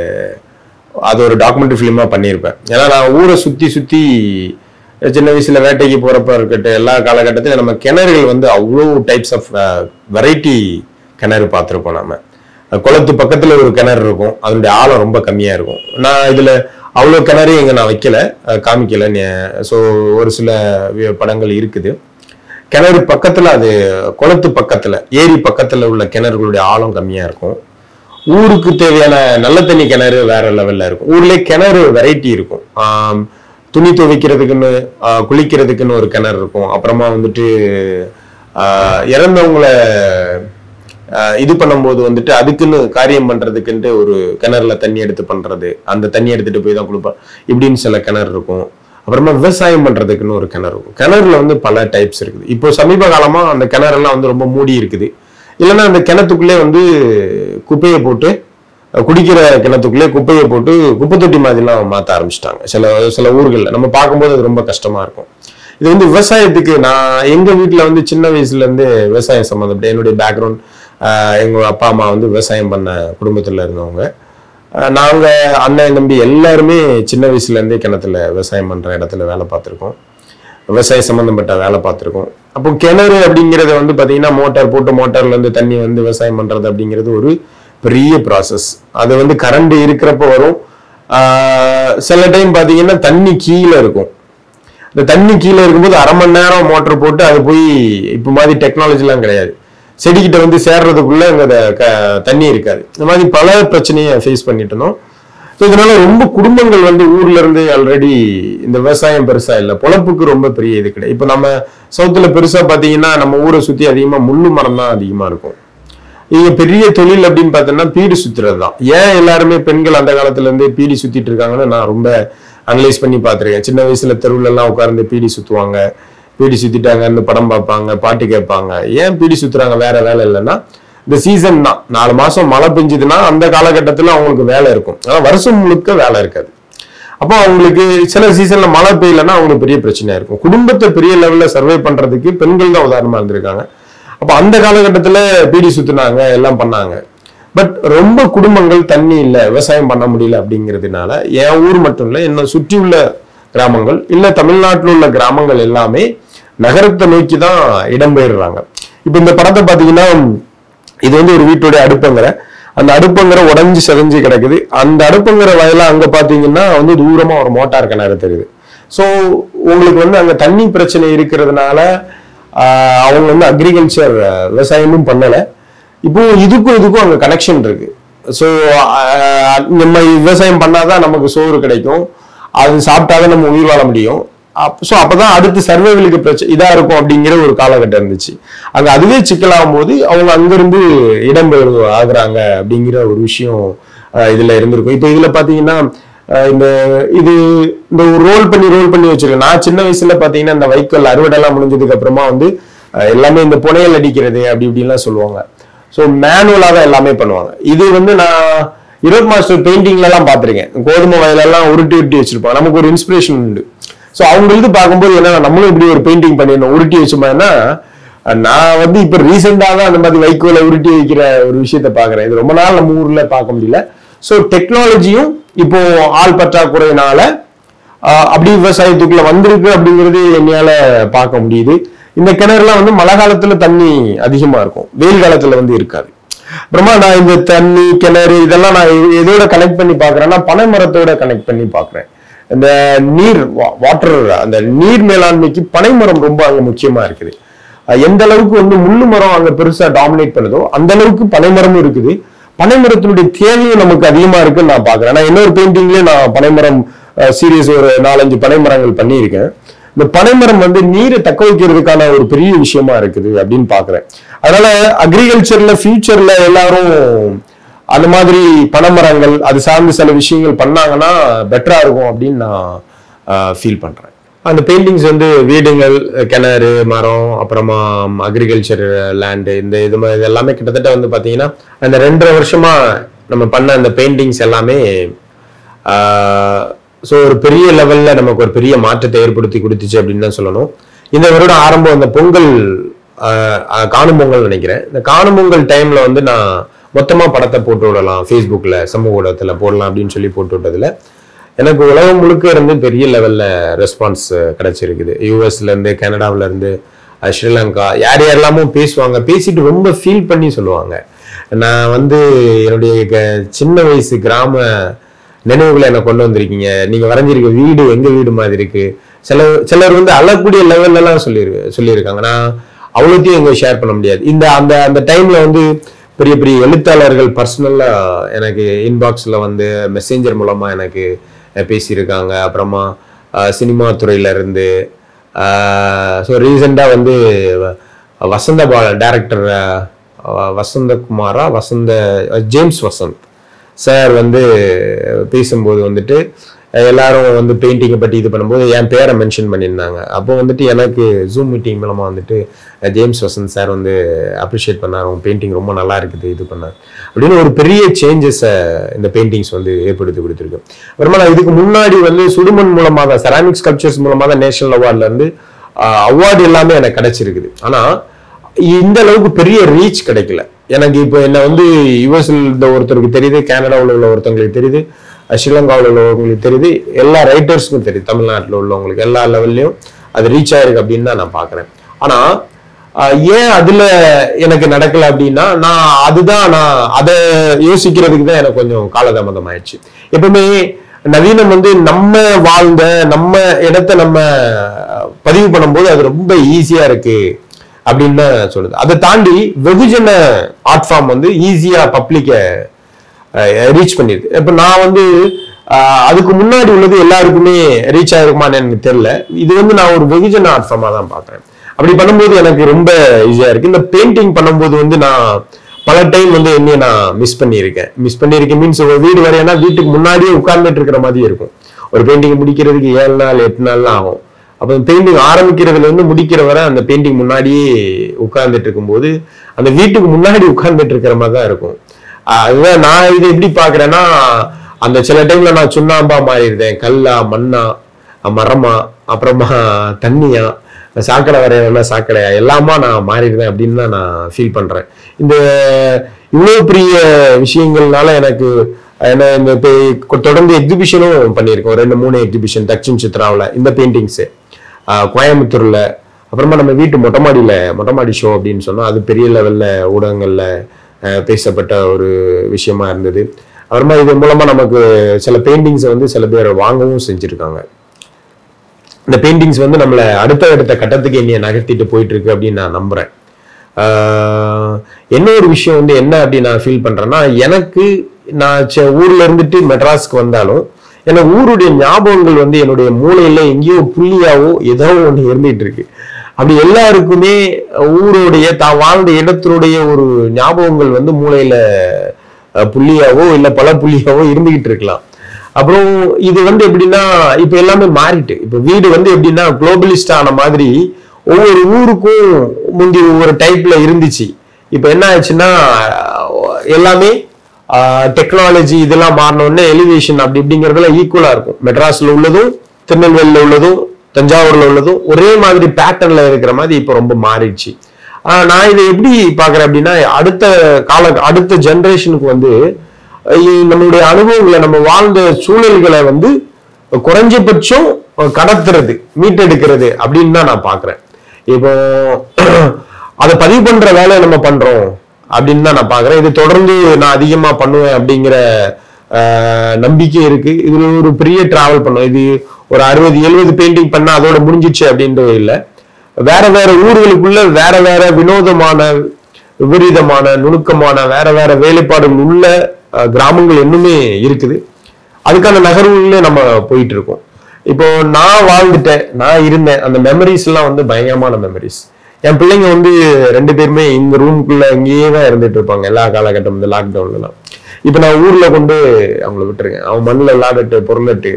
அது ஒரு டாக்குமெண்ட்ரி ஃபிலிமா பண்ணியிருப்பேன் ஏன்னா நான் ஊரை சுத்தி சுத்தி சின்ன வயசுல வேட்டைக்கு போறப்ப இருக்கட்டும் எல்லா காலகட்டத்திலும் நம்ம கிணறுகள் வந்து அவ்வளோ டைப்ஸ் ஆஃப் வெரைட்டி கிணறு பார்த்துருப்போம் நாம குளத்து பக்கத்துல ஒரு கிணறு இருக்கும் அதனுடைய ஆழம் ரொம்ப கம்மியா இருக்கும் நான் இதுல அவ்வளோ கிணறு எங்க நான் வைக்கல அஹ் காமிக்கல ஸோ ஒரு சில வி- படங்கள் இருக்குது கிணறு பக்கத்துல அது குளத்து பக்கத்துல ஏரி பக்கத்துல உள்ள கிணறுகளுடைய ஆழம் கம்மியா இருக்கும் ஊருக்கு தேவையான நல்ல தண்ணி கிணறு வேற லெவல்ல இருக்கும் ஊர்லயே கிணறு வெரைட்டி இருக்கும் ஆம், துணி துவைக்கிறதுக்குன்னு ஆ, குளிக்கிறதுக்குன்னு ஒரு கிணறு இருக்கும் அப்புறமா வந்துட்டு ஆ, இறந்தவங்களை ஆ, இது பண்ணும்போது வந்துட்டு அதுக்குன்னு காரியம் பண்றதுக்குன்ட்டு ஒரு கிணறுல தண்ணி எடுத்து பண்றது அந்த தண்ணி எடுத்துட்டு போய் தான் குளிப்பா இப்படின்னு சில கிணறு இருக்கும் அப்புறமா விவசாயம் பண்றதுக்குன்னு ஒரு கிணறு இருக்கும் கிணறுல வந்து பல டைப்ஸ் இருக்குது இப்போ சமீப காலமா அந்த கிணறெல்லாம் வந்து ரொம்ப மூடி இருக்குது இல்லைன்னா அந்த கிணத்துக்குள்ளே வந்து குப்பையை போட்டு அஹ், குடிக்கிற கிணத்துக்குள்ளே குப்பையை போட்டு குப்பை தொட்டி மாதிரிலாம் மாற்ற ஆரம்பிச்சிட்டாங்க சில சில ஊர்களில் நம்ம பார்க்கும்போது அது ரொம்ப கஷ்டமா இருக்கும் இது வந்து விவசாயத்துக்கு நான் எங்க வீட்டில் வந்து சின்ன வயசுல இருந்து விவசாயம் சம்மந்தப்பட்ட என்னுடைய பேக்ரவுண்ட் எங்க அப்பா அம்மா வந்து விவசாயம் பண்ண குடும்பத்துல இருந்தவங்க அஹ், நாங்க அண்ணன் தம்பி எல்லாருமே சின்ன வயசுல இருந்தே கிணத்துல விவசாயம் பண்ற இடத்துல வேலை பார்த்துருக்கோம் விவசாய சம்பந்தப்பட்ட வேலை பார்த்துருக்கோம் அப்போ கிணறு அப்படிங்கிறத வந்து பாத்தீங்கன்னா மோட்டார் போட்டு மோட்டார்ல இருந்து தண்ணி வந்து விவசாயம் பண்றது அப்படிங்கிறது ஒரு பெரிய ப்ராசஸ் அது வந்து கரண்ட் இருக்கிறப்ப வரும் ஆஹ் சில டைம் பாத்தீங்கன்னா தண்ணி கீழே இருக்கும் இந்த தண்ணி கீழே இருக்கும்போது அரை மணி நேரம் மோட்டர் போட்டு அது போய் இப்போ மாதிரி டெக்னாலஜிலாம் கிடையாது செடிக்கிட்ட வந்து சேர்றதுக்குள்ள அங்க அந்த க- தண்ணி இருக்காது இந்த மாதிரி பல பிரச்சனையை ஃபேஸ் பண்ணிட்டு இருந்தோம் ஸோ இதனால ரொம்ப குடும்பங்கள் வந்து ஊர்ல இருந்து ஆல்ரெடி இந்த விவசாயம் பெருசா இல்லை பொழப்புக்கு ரொம்ப பெரிய இது கிடையாது இப்போ நம்ம சவுத்துல பெருசா பாத்தீங்கன்னா நம்ம ஊரை சுத்தி அதிகமா முள்ளு மரம் தான் அதிகமா இருக்கும் இங்க பெரிய தொழில் அப்படின்னு பார்த்தோம்னா பீடி சுத்துறது தான் ஏன் எல்லாருமே பெண்கள் அந்த காலத்துல இருந்தே பீடி சுத்திட்டு இருக்காங்கன்னு நான் ரொம்ப அனலைஸ் பண்ணி பார்த்திருக்கேன் சின்ன வயசுல தெருவுல எல்லாம் உட்கார்ந்து பீடி சுத்துவாங்க பீடி சுத்திட்டாங்க இந்த படம் பார்ப்பாங்க பாட்டு கேட்பாங்க ஏன் பீடி சுத்துறாங்க வேற வேலை இல்லைன்னா இந்த சீசன் தான் நாலு மாசம் மழை பெஞ்சதுன்னா அந்த காலகட்டத்துல அவங்களுக்கு வேலை இருக்கும் ஆனா வருஷம் முழுக்க வேலை இருக்காது அப்போ அவங்களுக்கு சில சீசன்ல மழை பெய்யலன்னா அவங்களுக்கு பெரிய பிரச்சனையா இருக்கும் குடும்பத்தை பெரிய லெவல்ல சர்வே பண்றதுக்கு பெண்கள் தான் உதாரணமா இருந்திருக்காங்க அப்ப அந்த காலகட்டத்துல பீடி சுத்துனாங்க எல்லாம் பண்ணாங்க பட் ரொம்ப குடும்பங்கள் தண்ணி இல்ல விவசாயம் பண்ண முடியல அப்படிங்கிறதுனால என் ஊர் மட்டும் இல்ல என்ன சுற்றி உள்ள கிராமங்கள் இல்ல தமிழ்நாட்டில் உள்ள கிராமங்கள் எல்லாமே நகரத்தை நோக்கி தான் இடம்பெயர்றாங்க இப்ப இந்த படத்தை பாத்தீங்கன்னா இது வந்து ஒரு வீட்டுடைய அடுப்பங்கரை அந்த அடுப்பங்கரை உடைஞ்சு செதஞ்சு கிடக்குது அந்த அடுப்பங்கரை வயலா அங்க பாத்தீங்கன்னா வந்து தூரமா ஒரு மோட்டார் கிணறு தெரியுது ஸோ உங்களுக்கு வந்து அங்க தண்ணி பிரச்சனை இருக்கிறதுனால ஆஹ், அவங்க வந்து அக்ரிகல்ச்சர் விவசாயமும் பண்ணல இப்போ இதுக்கும் இதுக்கும் அங்க கனெக்ஷன் இருக்கு ஸோ நம்ம விவசாயம் பண்ணாதான் நமக்கு சோறு கிடைக்கும் அது சாப்பிட்டாதான் நம்ம உயிர் வாழ முடியும் ஸோ அப்பதான் அடுத்து சர்வைவலுக்கு பிரச்சனை இதா இருக்கும் அப்படிங்கிற ஒரு காலகட்டம் இருந்துச்சு அங்க அதுவே சிக்கலாகும் போது அவங்க அங்கிருந்து இடம்பெயர்வு ஆகுறாங்க அப்படிங்கிற ஒரு விஷயம் ஆஹ், இதுல இருந்திருக்கும் இப்போ இதுல பாத்தீங்கன்னா ஆஹ், இந்த இது இந்த ஒரு ரோல் பண்ணி ரோல் பண்ணி வச்சிருக்கேன் நான் சின்ன வயசுல பாத்தீங்கன்னா இந்த வைக்கோல் அறுவடை எல்லாம் முடிஞ்சதுக்கு அப்புறமா வந்து ஆஹ், எல்லாமே இந்த புனையல் அடிக்கிறது அப்படி இப்படிலாம் சொல்லுவாங்க ஸோ மேனுவலாக தான் எல்லாமே பண்ணுவாங்க இது வந்து நான் யூரோப் மாஸ்டர் பெயிண்டிங்ல எல்லாம் பார்த்திருக்கேன் கோதுமை வயலெல்லாம் உருட்டி உருட்டி வச்சிருப்பாங்க நமக்கு ஒரு இன்ஸ்பிரேஷன் உண்டு ஸோ அவங்களுக்கு பார்க்கும்போது என்ன நம்மளும் இப்படி ஒரு பெயிண்டிங் பண்ணிடணும் உருட்டி வச்சோம்னா நான் வந்து இப்ப ரீசெண்டாக தான் அந்த மாதிரி வைக்கோலை உருட்டி வைக்கிற ஒரு விஷயத்த பார்க்கறேன் இது ரொம்ப நாள் நம்ம ஊர்ல பார்க்க முடியல ஸோ டெக்னாலஜியும் இப்போ ஆள் பற்றாக்குறையினால ஆஹ் அப்படி விவசாயத்துக்குள்ள வந்திருக்கு அப்படிங்கிறது என்னால பார்க்க முடியுது இந்த கிணறுலாம் வந்து மழை காலத்துல தண்ணி அதிகமா இருக்கும் வெயில் காலத்துல வந்து இருக்காது அப்புறமா நான் இந்த தண்ணி கிணறு இதெல்லாம் நான் எ- எதோட கனெக்ட் பண்ணி பார்க்கறேன்னா பனை மரத்தோட கனெக்ட் பண்ணி பார்க்கறேன் இந்த நீர் வாட்டர் அந்த நீர் மேலாண்மைக்கு பனைமரம் ரொம்ப அங்க முக்கியமா இருக்குது அஹ் எந்த அளவுக்கு வந்து முள்ளு மரம் அங்க பெருசா டாமினேட் பண்ணுதோ அந்த அளவுக்கு பனைமரமும் இருக்குது பனைமரத்தினுடைய தேவையும் நமக்கு அதிகமா இருக்குன்னு நான் பாக்குறேன் நான் இன்னொரு பெயிண்டிங்லயே நான் பனைமரம் சீரியஸ் ஒரு நாலஞ்சு பனைமரங்கள் பண்ணியிருக்கேன் இந்த பனைமரம் வந்து நீரை தக்க வைக்கிறதுக்கான ஒரு பெரிய விஷயமா இருக்குது அப்படின்னு பாக்குறேன் அதனால அக்ரிகல்ச்சர்ல ஃபியூச்சர்ல எல்லாரும் அந்த மாதிரி பனைமரங்கள் அது சார்ந்து சில விஷயங்கள் பண்ணாங்கன்னா பெட்டரா இருக்கும் அப்படின்னு நான் ஃபீல் பண்றேன் அந்த பெயிண்டிங்ஸ் வந்து வீடுகள் கிணறு மரம் அப்புறமா அக்ரிகல்ச்சர் லேண்டு இந்த இது மாதிரி இது எல்லாமே கிட்டத்தட்ட வந்து பாத்தீங்கன்னா அந்த ரெண்டரை வருஷமா நம்ம பண்ண அந்த பெயிண்டிங்ஸ் எல்லாமே ஸோ ஒரு பெரிய லெவல்ல நமக்கு ஒரு பெரிய மாற்றத்தை ஏற்படுத்தி கொடுத்துச்சு அப்படின்னு தான் சொல்லணும் இந்த வருடம் ஆரம்பம் அந்த பொங்கல் ஆஹ், ஆஹ், காணும் பொங்கல் நினைக்கிறேன் இந்த காணும் பொங்கல் டைம்ல வந்து நான் மொத்தமா படத்தை போட்டு விடலாம் ஃபேஸ்புக்ல சமூக ஊடகத்துல போடலாம் அப்படின்னு சொல்லி போட்டு விட்டதுல எனக்கு உலகம் முழுக்க இருந்து பெரிய லெவல்ல ரெஸ்பான்ஸ் கிடைச்சிருக்குது யூஎஸ்ல இருந்து கனடாவுல இருந்து அஹ், ஸ்ரீலங்கா யார் யாரெல்லாமோ பேசுவாங்க பேசிட்டு ரொம்ப ஃபீல் பண்ணி சொல்லுவாங்க நான் வந்து என்னுடைய க- சின்ன வயசு கிராம நினைவுகளை என்ன கொண்டு வந்திருக்கீங்க நீங்க வரைஞ்சிருக்க வீடு எங்க வீடு மாதிரி இருக்கு சில சிலர் வந்து அழக்கூடிய லெவல்ல எல்லாம் சொல்லியிருக்கு சொல்லியிருக்காங்க நான் அவ்வளோத்தையும் எங்க ஷேர் பண்ண முடியாது இந்த அந்த அந்த டைம்ல வந்து பெரிய பெரிய எழுத்தாளர்கள் பர்சனலா எனக்கு இன்பாக்ஸ்ல வந்து மெசேஞ்சர் மூலமா எனக்கு அஹ், பேசியிருக்காங்க அப்புறமா அஹ், சினிமா துறையில இருந்து ஸோ ரீசெண்டாக வந்து வ- வசந்த பால டேரக்டர் வசந்தகுமாரா வசந்த அஹ், ஜேம்ஸ் வசந்த் சார் வந்து பேசும்போது வந்துட்டு அஹ், எல்லாரும் வந்து பெயிண்டிங்கை பற்றி இது பண்ணும்போது என் பேரை மென்ஷன் பண்ணியிருந்தாங்க அப்போ வந்துட்டு எனக்கு ஜூம் மீட்டிங் மூலமாக வந்துட்டு அஹ், ஜேம்ஸ் வசந்த் சார் வந்து அப்ரிஷியேட் பண்ணார் உங்க பெயிண்டிங் ரொம்ப நல்லா இருக்குது இது பண்ணார் அப்படின்னு ஒரு பெரிய சேஞ்சஸை இந்த பெயிண்டிங்ஸ் வந்து ஏற்படுத்தி கொடுத்துருக்கு அப்புறமா நான் இதுக்கு முன்னாடி வந்து சுடுமண் மூலமாக தான் செராமிக் ஸ்கல்ப்சர்ஸ் மூலமாக தான் நேஷனல் அவார்ட்ல இருந்து அவார்டு எல்லாமே எனக்கு கிடைச்சிருக்குது ஆனா இந்த அளவுக்கு பெரிய ரீச் கிடைக்கல எனக்கு இப்போ என்ன வந்து யுஎஸ்ல இருந்த ஒருத்தருக்கு தெரியுது கனடாவில் உள்ள ஒருத்தவங்களுக்கு தெரியுது அஹ் ஸ்ரீலங்காவில் உள்ளவங்களுக்கு தெரியுது எல்லா ரைட்டர்ஸ்க்கும் தெரியுது தமிழ்நாட்டில் உள்ளவங்களுக்கு எல்லா லெவல்லையும் அது ரீச் ஆயிருக்கு அப்படின்னு தான் நான் பார்க்குறேன் ஆனா ஆஹ் ஏன் அதுல எனக்கு நடக்கல அப்படின்னா நான் அதுதான் நான் அதை யோசிக்கிறதுக்கு தான் எனக்கு கொஞ்சம் காலதாமதம் ஆயிடுச்சு எப்பவுமே நவீனம் வந்து நம்ம வாழ்ந்த நம்ம இடத்த நம்ம பதிவு பண்ணும்போது அது ரொம்ப ஈஸியா இருக்கு அப்படின்னு தான் சொல்லுது அதை தாண்டி வெகுஜன ஆர்ட் ஃபார்ம் வந்து ஈஸியா பப்ளிக்க ரீச் பண்ணிருக்கு இப்ப நான் வந்து ஆஹ் அதுக்கு முன்னாடி உள்ளது எல்லாருக்குமே ரீச் ஆயிருக்குமான்னு எனக்கு தெரியல இது வந்து நான் ஒரு வெகுஜன ஆர்ட் ஃபார்மா தான் பாக்குறேன் அப்படி பண்ணும்போது எனக்கு ரொம்ப ஈஸியா இருக்கு இந்த பெயிண்டிங் பண்ணும்போது வந்து நான் பல டைம் வந்து என்னைய நான் மிஸ் பண்ணியிருக்கேன் மிஸ் பண்ணியிருக்கேன் மீன்ஸ் ஒரு வீடு வரையனா வீட்டுக்கு முன்னாடியே உட்கார்ந்துட்டு இருக்கிற மாதிரி இருக்கும் ஒரு பெயிண்டிங் முடிக்கிறதுக்கு ஏழு நாள் எட்டு நாள்லாம் ஆகும் அப்போ பெயிண்டிங் ஆரம்பிக்கிறதுல இருந்து முடிக்கிற வரை அந்த பெயிண்டிங் முன்னாடியே உட்கார்ந்துட்டு இருக்கும்போது அந்த வீட்டுக்கு முன்னாடி உட்கார்ந்துட்டு இருக்கிற மாதிரி தான் இருக்கும் ஆஹ் அதுதான் நான் இதை எப்படி பாக்குறேன்னா அந்த சில டைம்ல நான் சுண்ணாம்பா மாறிடுறேன் கல்லா மண்ணா அஹ் மரமா அப்புறமா தண்ணியா சாக்கடை வரையணும்னா சாக்கடையா எல்லாமா நான் மாறிடுறேன் அப்படின்னு தான் நான் ஃபீல் பண்றேன் இந்த இவ்வளவு பெரிய விஷயங்கள்னால எனக்கு ஏன்னா இந்த இப்போ தொடர்ந்து எக்ஸிபிஷனும் பண்ணியிருக்கோம் ரெண்டு மூணு எக்ஸிபிஷன் தக்ஷின் சித்ராவில் இந்த பெயிண்டிங்ஸு கோயம்புத்தூர்ல அப்புறமா நம்ம வீட்டு மொட்டை மாடியில மொட்டை மாடி ஷோ அப்படின்னு சொன்னோம் அது பெரிய லெவல்ல ஊடகங்கள்ல அஹ், பேசப்பட்ட ஒரு விஷயமா இருந்தது அப்புறமா இது மூலமா நமக்கு சில பெயிண்டிங்ஸை வந்து சில பேர் வாங்கவும் செஞ்சிருக்காங்க இந்த பெயிண்டிங்ஸ் வந்து நம்மளை அடுத்த அடுத்த கட்டத்துக்கு என்னைய நகர்த்திட்டு போயிட்டு இருக்கு அப்படின்னு நான் நம்புறேன் ஆஹ் என்ன ஒரு விஷயம் வந்து என்ன அப்படின்னு நான் ஃபீல் பண்றேன்னா எனக்கு நான் செ- ஊர்ல இருந்துட்டு மெட்ராஸ்க்கு வந்தாலும் எனக்கு ஊருடைய ஞாபகங்கள் வந்து என்னுடைய மூளையில எங்கேயோ புள்ளியாவோ ஏதோ ஒன்று இருந்துட்டு இருக்கு அப்படி எல்லாருக்குமே ஊருடைய தான் வாழ்ந்த இடத்தினுடைய ஒரு ஞாபகங்கள் வந்து மூளையில அஹ், புள்ளியாவோ இல்ல பல புள்ளியாவோ இருந்துகிட்டு இருக்கலாம் அப்புறம் இது வந்து எப்படின்னா இப்ப எல்லாமே மாறிட்டு இப்ப வீடு வந்து எப்படின்னா குளோபலிஸ்ட் ஆன மாதிரி ஒவ்வொரு ஊருக்கும் முந்தி ஒவ்வொரு டைப்ல இருந்துச்சு இப்ப என்ன ஆச்சுன்னா அஹ், எல்லாமே டெக்னாலஜி இதெல்லாம் மாறின உடனே எலிவேஷன் அப்படி இப்படிங்கிறதுல ஈக்குவலா இருக்கும் மெட்ராஸ்ல உள்ளதும் திருநெல்வேலியில உள்ளதும் தஞ்சாவூர்ல உள்ளதும் ஒரே மாதிரி பேட்டர்ன்ல இருக்கிற மாதிரி இப்ப ரொம்ப மாறிடுச்சு ஆஹ் நான் இதை எப்படி பாக்குறேன் அப்படின்னா அடுத்த கால அடுத்த ஜெனரேஷனுக்கு வந்து அஹ் நம்மளுடைய அனுபவங்களை நம்ம வாழ்ந்த சூழல்களை வந்து குறைஞ்சபட்சம் கடத்துறது மீட்டெடுக்கிறது அப்படின்னு தான் நான் பாக்குறேன் இப்போ அதை பதிவு பண்ற வேலையை நம்ம பண்றோம் அப்படின்னு தான் நான் பாக்குறேன் இது தொடர்ந்து நான் அதிகமா பண்ணுவேன் அப்படிங்கிற ஆஹ், நம்பிக்கை இருக்கு இதுல ஒரு பெரிய டிராவல் பண்ணும் இது ஒரு அறுபது எழுபது பெயிண்டிங் பண்ணா அதோட முடிஞ்சிச்சு அப்படின்றது இல்லை வேற வேற ஊர்களுக்குள்ள வேற வேற வினோதமான விபரீதமான நுணுக்கமான வேற வேற வேலைப்பாடுகள் உள்ள அஹ், கிராமங்கள் இன்னுமே இருக்குது அதுக்கான நகர்வுகளே நம்ம போயிட்டு இருக்கோம் இப்போ நான் வாழ்ந்துட்டேன் நான் இருந்தேன் அந்த மெமரிஸ் எல்லாம் வந்து பயங்கரமான மெமரிஸ் என் பிள்ளைங்க வந்து ரெண்டு பேருமே இந்த ரூமுக்குள்ள இங்கேயே தான் இருந்துட்டு இருப்பாங்க எல்லா காலகட்டம் இந்த லாக்டவுன்லாம் இப்போ நான் ஊர்ல கொண்டு அவங்கள விட்டுருக்கேன் அவன் மண்ணில் விளையாடட்டு பொருளட்டு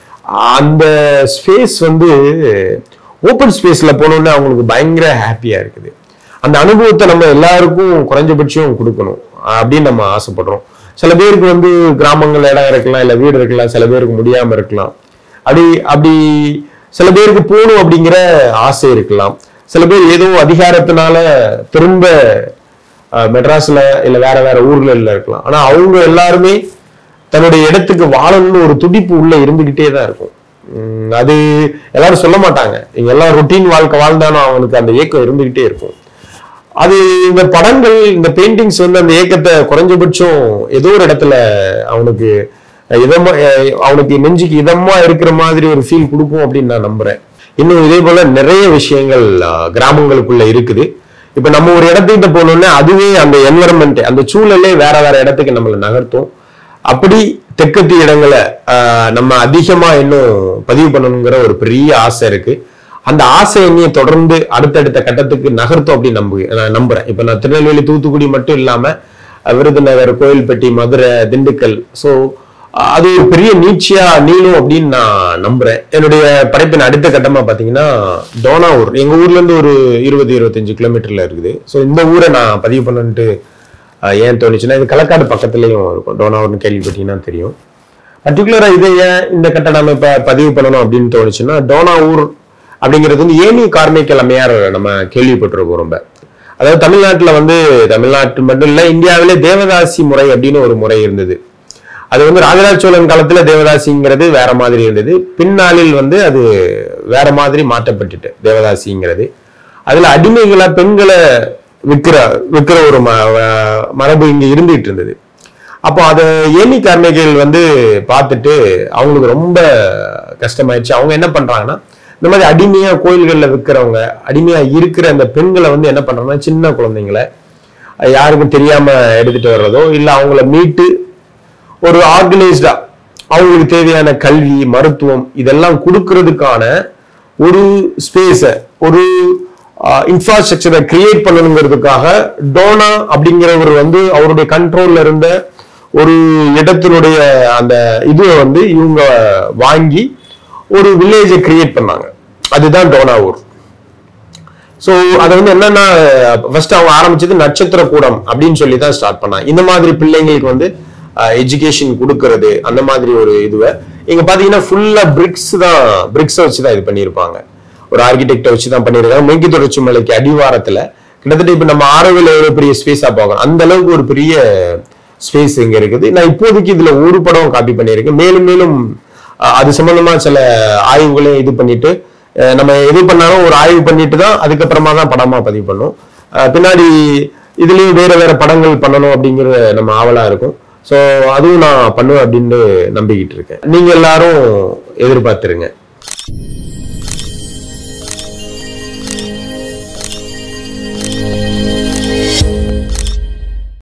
அந்த ஸ்பேஸ் வந்து ஓப்பன் ஸ்பேஸ்ல போனோடனே அவங்களுக்கு பயங்கர ஹாப்பியா இருக்குது அந்த அனுபவத்தை நம்ம எல்லாருக்கும் குறைஞ்சபட்சம் கொடுக்கணும் அப்படின்னு நம்ம ஆசைப்படுறோம் சில பேருக்கு வந்து கிராமங்கள் இடம் இருக்கலாம் இல்ல வீடு இருக்கலாம் சில பேருக்கு முடியாம இருக்கலாம் அப்படி அப்படி சில பேருக்கு போகணும் அப்படிங்கிற ஆசை இருக்கலாம் சில பேர் ஏதோ அதிகாரத்தினால திரும்ப அஹ், மெட்ராஸ்ல இல்ல வேற வேற ஊர்ல இருக்கலாம் ஆனா அவங்க எல்லாருமே தன்னுடைய இடத்துக்கு வாழணும்னு ஒரு துடிப்பு உள்ள இருந்துகிட்டே தான் இருக்கும் உம் அது எல்லாரும் சொல்ல மாட்டாங்க இங்க எல்லாம் ரொட்டீன் வாழ்க்கை வாழ்ந்தாலும் அவனுக்கு அந்த ஏக்கம் இருந்துகிட்டே இருக்கும் அது இந்த படங்கள் இந்த பெயிண்டிங்ஸ் வந்து அந்த ஏக்கத்தை குறைஞ்சபட்சம் ஏதோ ஒரு இடத்துல அவனுக்கு இதமா அஹ் அவனுக்கு நெஞ்சுக்கு இதமா இருக்கிற மாதிரி ஒரு ஃபீல் கொடுக்கும் அப்படின்னு நான் நம்புறேன் இன்னும் இதே போல நிறைய விஷயங்கள் அஹ், கிராமங்களுக்குள்ள இருக்குது இப்ப நம்ம ஒரு இடத்துக்கிட்ட போனோம்னா அதுவே அந்த என்வரன்மெண்ட் அந்த சூழலே வேற வேற இடத்துக்கு நம்மளை நகர்த்தும் அப்படி தெற்கத்தி இடங்களை ஆஹ், நம்ம அதிகமா இன்னும் பதிவு பண்ணணுங்கிற ஒரு பெரிய ஆசை இருக்கு அந்த ஆசை என்னைய தொடர்ந்து அடுத்தடுத்த கட்டத்துக்கு நகர்த்தும் அப்படின்னு நம்பு நான் நம்புறேன் இப்ப நான் திருநெல்வேலி தூத்துக்குடி மட்டும் இல்லாம அஹ், விருதுநகர் கோயில்பட்டி மதுரை திண்டுக்கல் ஸோ அது ஒரு பெரிய நீட்சியா நீளும் அப்படின்னு நான் நம்புறேன் என்னுடைய படைப்பின் அடுத்த கட்டமா பாத்தீங்கன்னா டோனாவூர் எங்க ஊர்ல இருந்து ஒரு இருபது இருபத்தஞ்சு கிலோமீட்டர்ல இருக்குது ஸோ இந்த ஊரை நான் பதிவு பண்ணன்ட்டு ஆஹ் ஏன் தோணுச்சுன்னா இது களக்காடு பக்கத்துலயும் இருக்கும் டோனாவூர்னு கேள்விப்பட்டீங்கன்னா தெரியும் பர்டிகுலரா இதை ஏன் இந்த கட்ட நம்ம இப்ப பதிவு பண்ணணும் அப்படின்னு தோணுச்சுன்னா டோனாவூர் அப்படிங்கிறது வந்து ஏனி கார்மிக்கல் அம்மையார் நம்ம கேள்விப்பட்டிருக்கோம் ரொம்ப அதாவது தமிழ்நாட்டுல வந்து தமிழ்நாட்டு மட்டும் இல்ல இந்தியாவிலே தேவதாசி முறை அப்படின்னு ஒரு முறை இருந்தது அது வந்து ராஜராஜ சோழன் காலத்துல தேவதாசிங்கிறது வேற மாதிரி இருந்தது பின்னாளில் வந்து அது வேற மாதிரி மாற்றப்பட்டுட்டு தேவதாசிங்கிறது அதுல அடிமைகளா பெண்களை விற்கிற விற்கிற ஒரு ம- வ- மரபு இங்க இருந்துட்டு இருந்தது அப்போ அதை ஏனி கார்மிகள் வந்து பார்த்துட்டு அவங்களுக்கு ரொம்ப கஷ்டமாயிடுச்சு அவங்க என்ன பண்றாங்கன்னா இந்த மாதிரி அடிமையா கோயில்கள்ல விற்கிறவங்க அடிமையா இருக்கிற அந்த பெண்களை வந்து என்ன பண்றாங்கன்னா சின்ன குழந்தைங்களை அஹ் யாருக்கும் தெரியாம எடுத்துட்டு வர்றதோ இல்ல அவங்கள மீட்டு ஒரு ஆர்கனைஸ்டா அவங்களுக்கு தேவையான கல்வி மருத்துவம் இதெல்லாம் கொடுக்கறதுக்கான ஒரு ஸ்பேஸ ஒரு இன்ஃப்ராஸ்ட்ரக்சரை கிரியேட் பண்ணணுங்கிறதுக்காக டோனா அப்படிங்கிறவர் வந்து அவருடைய கண்ட்ரோல்ல இருந்த ஒரு இடத்தினுடைய அந்த இதுவை வந்து இவங்க வாங்கி ஒரு வில்லேஜை கிரியேட் பண்ணாங்க அதுதான் டோனாவூர் ஸோ அதை வந்து என்னன்னா ஃபர்ஸ்ட் அவங்க ஆரம்பிச்சது நட்சத்திர கூடம் அப்படின்னு சொல்லி தான் ஸ்டார்ட் பண்ணாங்க இந்த மாதிரி பிள்ளைங்களுக்கு வந்து எஜுகேஷன் கொடுக்கறது அந்த மாதிரி ஒரு இதுவை இங்க பாத்தீங்கன்னா ஃபுல்லா பிரிக்ஸ் தான் பிரிக்ஸ் வச்சு தான் இது பண்ணியிருப்பாங்க ஒரு ஆர்கிடெக்டை வச்சு தான் பண்ணியிருக்காங்க மேற்கு தொடர்ச்சி மலைக்கு அடிவாரத்துல கிட்டத்தட்ட இப்ப நம்ம ஆரோவில் எவ்வளவு பெரிய ஸ்பேஸா பார்க்கறோம் அந்த அளவுக்கு ஒரு பெரிய ஸ்பேஸ் இங்க இருக்குது நான் இப்போதைக்கு இதுல ஒரு படம் காப்பி பண்ணியிருக்கேன் மேலும் மேலும் அஹ், அது சம்பந்தமா சில ஆய்வுகளையும் இது பண்ணிட்டு அஹ், நம்ம எது பண்ணாலும் ஒரு ஆய்வு பண்ணிட்டு தான் அதுக்கப்புறமா தான் படமா பதிவு பண்ணோம் அஹ், பின்னாடி இதுலயும் வேற வேற படங்கள் பண்ணணும் அப்படிங்கிற நம்ம ஆவலா இருக்கும் ஸோ அதுவும் நான் பண்ணுவேன் அப்படின்னு நம்பிக்கிட்டு இருக்கேன் நீங்க எல்லாரும் எதிர்பார்த்துருங்க